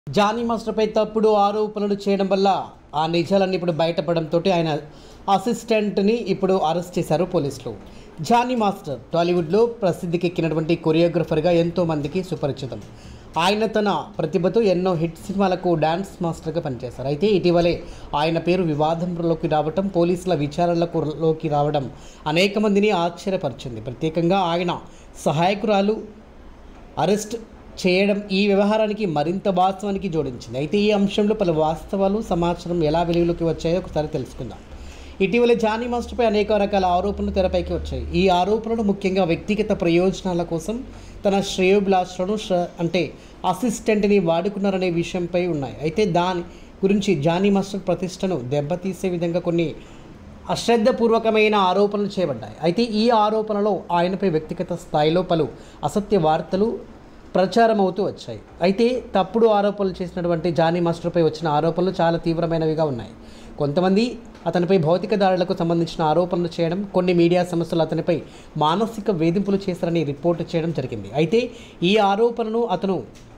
Johnny మాస్టర్పై తప్పుడు ఆరోపణలు చేయడం వల్ల ఆ నిజాలన్నీ ఇప్పుడు బయటపడంతో ఆయన అసిస్టెంట్ని ఇప్పుడు అరెస్ట్ చేశారు పోలీసులు జానీ మాస్టర్ టాలీవుడ్లో ప్రసిద్ధికెక్కినటువంటి కొరియోగ్రఫర్గా ఎంతో మందికి సుపరిచితం ఆయన తన ప్రతిభతో ఎన్నో హిట్ సినిమాలకు డాన్స్ మాస్టర్గా పనిచేశారు అయితే ఇటీవలే ఆయన పేరు వివాదంలోకి రావటం పోలీసుల విచారణలకు లోకి రావడం అనేక మందిని ఆశ్చర్యపరిచింది ప్రత్యేకంగా ఆయన సహాయకురాలు అరెస్ట్ చేయడం ఈ వ్యవహారానికి మరింత వాస్తవానికి జోడించింది అయితే ఈ అంశంలో పలు వాస్తవాలు సమాచారం ఎలా వెలుగులోకి వచ్చాయో ఒకసారి తెలుసుకుందాం ఇటీవల జానీ మాస్టర్పై అనేక రకాల ఆరోపణలు తెరపైకి వచ్చాయి ఈ ఆరోపణలు ముఖ్యంగా వ్యక్తిగత ప్రయోజనాల కోసం తన శ్రేయోభిలాషులను శ్ర- అంటే అసిస్టెంట్ని వాడుకున్నారనే విషయంపై ఉన్నాయి అయితే దాని గురించి జానీ మాస్టర్ ప్రతిష్టను దెబ్బతీసే విధంగా కొన్ని అశ్రద్ధపూర్వకమైన ఆరోపణలు చేయబడ్డాయి అయితే ఈ ఆరోపణలో ఆయనపై వ్యక్తిగత స్థాయిలో పలు అసత్య వార్తలు ప్రచారం అవుతూ వచ్చాయి అయితే తప్పుడు ఆరోపణలు చేసినటువంటి జానీ మాస్టర్పై వచ్చిన ఆరోపణలు చాలా తీవ్రమైనవిగా ఉన్నాయి కొంతమంది అతనిపై భౌతిక దాడులకు సంబంధించిన ఆరోపణలు చేయడం కొన్ని మీడియా సంస్థలు అతనిపై మానసిక వేధింపులు చేశారని రిపోర్టు చేయడం జరిగింది అయితే ఈ ఆరోపణను అతను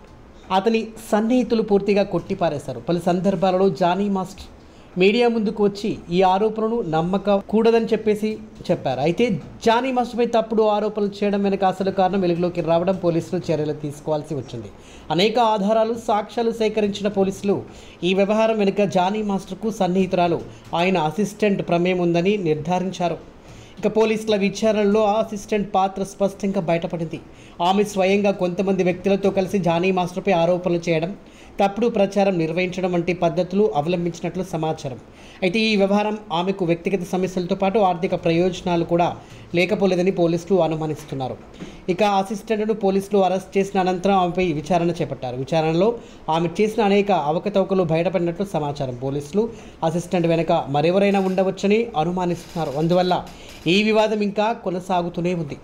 అతని సన్నిహితులు పూర్తిగా కొట్టిపారేశారు పలు సందర్భాలలో జానీ మాస్టర్ మీడియా ముందుకు వచ్చి ఈ ఆరోపణను నమ్మక కూడదని చెప్పేసి చెప్పారు అయితే జానీ మాస్టర్పై తప్పుడు ఆరోపణలు చేయడం వెనుక అసలు కారణం వెలుగులోకి రావడం పోలీసులు చర్యలు తీసుకోవాల్సి వచ్చింది అనేక ఆధారాలు సాక్ష్యాలు సేకరించిన పోలీసులు ఈ వ్యవహారం వెనుక జానీ మాస్టర్కు సన్నిహితురాలు ఆయన అసిస్టెంట్ ప్రమేయం ఉందని నిర్ధారించారు ఇక పోలీసుల విచారణలో ఆ అసిస్టెంట్ పాత్ర స్పష్టంగా బయటపడింది ఆమె స్వయంగా కొంతమంది వ్యక్తులతో కలిసి జానీ మాస్టర్పై ఆరోపణలు చేయడం తప్పుడు ప్రచారం నిర్వహించడం వంటి పద్ధతులు అవలంబించినట్లు సమాచారం అయితే ఈ వ్యవహారం ఆమెకు వ్యక్తిగత సమస్యలతో పాటు ఆర్థిక ప్రయోజనాలు కూడా లేకపోలేదని పోలీసులు అనుమానిస్తున్నారు ఇక అసిస్టెంట్ను పోలీసులు అరెస్ట్ చేసిన అనంతరం ఆమెపై విచారణ చేపట్టారు విచారణలో ఆమె చేసిన అనేక అవకతవకలు బయటపడినట్లు సమాచారం పోలీసులు అసిస్టెంట్ వెనుక మరెవరైనా ఉండవచ్చని అనుమానిస్తున్నారు అందువల్ల ఈ వివాదం ఇంకా కొనసాగుతూనే ఉంది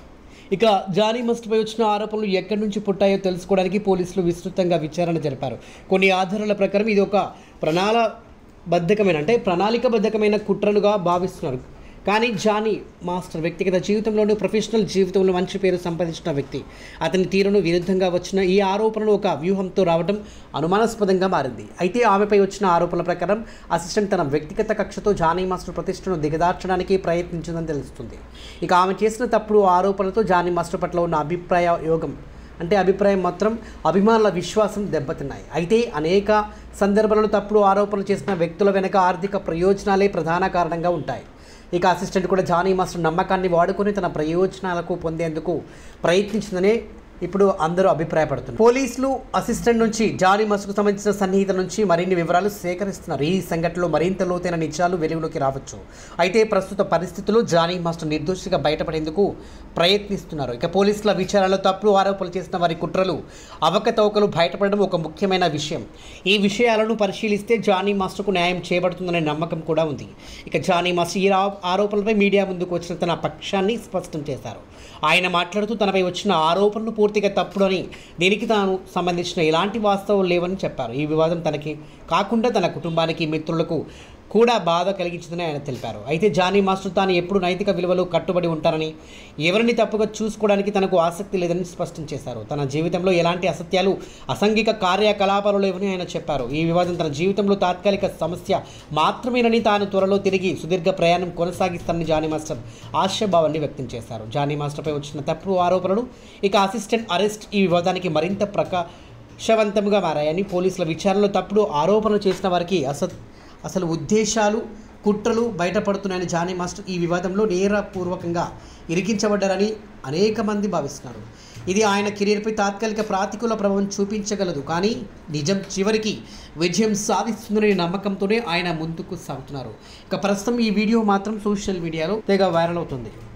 ఇక జానీ మస్ట్పై వచ్చిన ఆరోపణలు ఎక్కడి నుంచి పుట్టాయో తెలుసుకోవడానికి పోలీసులు విస్తృతంగా విచారణ జరిపారు కొన్ని ఆధారాల ప్రకారం ఇది ఒక ప్రణాళబద్ధకమైన అంటే ప్రణాళికబద్ధకమైన కుట్రలుగా భావిస్తున్నారు కానీ జానీ మాస్టర్ వ్యక్తిగత జీవితంలోనూ ప్రొఫెషనల్ జీవితంలో మంచి పేరు సంపాదించిన వ్యక్తి అతని తీరును విరుద్ధంగా వచ్చిన ఈ ఆరోపణలు ఒక వ్యూహంతో రావడం అనుమానాస్పదంగా మారింది అయితే ఆమెపై వచ్చిన ఆరోపణల ప్రకారం అసిస్టెంట్ తన వ్యక్తిగత కక్షతో జానీ మాస్టర్ ప్రతిష్టను దిగదార్చడానికి ప్రయత్నించిందని తెలుస్తుంది ఇక ఆమె చేసిన తప్పుడు ఆరోపణలతో జానీ మాస్టర్ పట్ల ఉన్న అభిప్రాయ యోగం అంటే అభిప్రాయం మాత్రం అభిమానుల విశ్వాసం దెబ్బతిన్నాయి అయితే అనేక సందర్భాలలో తప్పుడు ఆరోపణలు చేసిన వ్యక్తుల వెనుక ఆర్థిక ప్రయోజనాలే ప్రధాన కారణంగా ఉంటాయి ఇక అసిస్టెంట్ కూడా జానీ మాస్టర్ నమ్మకాన్ని వాడుకొని తన ప్రయోజనాలకు పొందేందుకు ప్రయత్నించిందనే ఇప్పుడు అందరూ అభిప్రాయపడుతున్నారు పోలీసులు అసిస్టెంట్ నుంచి జానీ మాస్టర్కు సంబంధించిన సన్నిహితుల నుంచి మరిన్ని వివరాలు సేకరిస్తున్నారు ఈ సంఘటనలో మరింత లోతైన నిజాలు వెలుగులోకి రావచ్చు అయితే ప్రస్తుత పరిస్థితుల్లో జానీ మాస్టర్ నిర్దోషిగా బయటపడేందుకు ప్రయత్నిస్తున్నారు ఇక పోలీసుల విచారణలో తప్పుడు ఆరోపణలు చేసిన వారి కుట్రలు అవకతవకలు బయటపడడం ఒక ముఖ్యమైన విషయం ఈ విషయాలను పరిశీలిస్తే జానీ మాస్టర్కు న్యాయం చేయబడుతుందనే నమ్మకం కూడా ఉంది ఇక జానీ మాస్టర్ ఈ ఆ- ఆరోపణలపై మీడియా ముందుకు వచ్చిన తన పక్షాన్ని స్పష్టం చేశారు ఆయన మాట్లాడుతూ తనపై వచ్చిన ఆరోపణలు పూర్తిగా తప్పుడు అని దీనికి తాను సంబంధించిన ఎలాంటి వాస్తవాలు లేవని చెప్పారు ఈ వివాదం తనకి కాకుండా తన కుటుంబానికి మిత్రులకు కూడా బాధ కలిగించిందని ఆయన తెలిపారు అయితే జానీ మాస్టర్ తాను ఎప్పుడు నైతిక విలువలు కట్టుబడి ఉంటారని ఎవరిని తప్పుగా చూసుకోవడానికి తనకు ఆసక్తి లేదని స్పష్టం చేశారు తన జీవితంలో ఎలాంటి అసత్యాలు అసంఘిక కార్యకలాపాలు లేవని ఆయన చెప్పారు ఈ వివాదం తన జీవితంలో తాత్కాలిక సమస్య మాత్రమేనని తాను త్వరలో తిరిగి సుదీర్ఘ ప్రయాణం కొనసాగిస్తానని జానీ మాస్టర్ ఆశాభావాన్ని వ్యక్తం చేశారు జానీ మాస్టర్పై వచ్చిన తప్పుడు ఆరోపణలు ఇక అసిస్టెంట్ అరెస్ట్ ఈ వివాదానికి మరింత ప్రకాశవంతంగా మారాయని పోలీసుల విచారణలో తప్పుడు ఆరోపణలు చేసిన వారికి అసత్ అసలు ఉద్దేశాలు కుట్రలు బయటపడుతున్నాయని జానీ మాస్టర్ ఈ వివాదంలో నేరపూర్వకంగా ఇరికించబడ్డారని అనేక మంది భావిస్తున్నారు ఇది ఆయన కెరీర్పై తాత్కాలిక ప్రాతికూల ప్రభావం చూపించగలదు కానీ నిజం చివరికి విజయం సాధిస్తుందనే నమ్మకంతోనే ఆయన ముందుకు సాగుతున్నారు ఇక ప్రస్తుతం ఈ వీడియో మాత్రం సోషల్ మీడియాలో తెగ వైరల్ అవుతుంది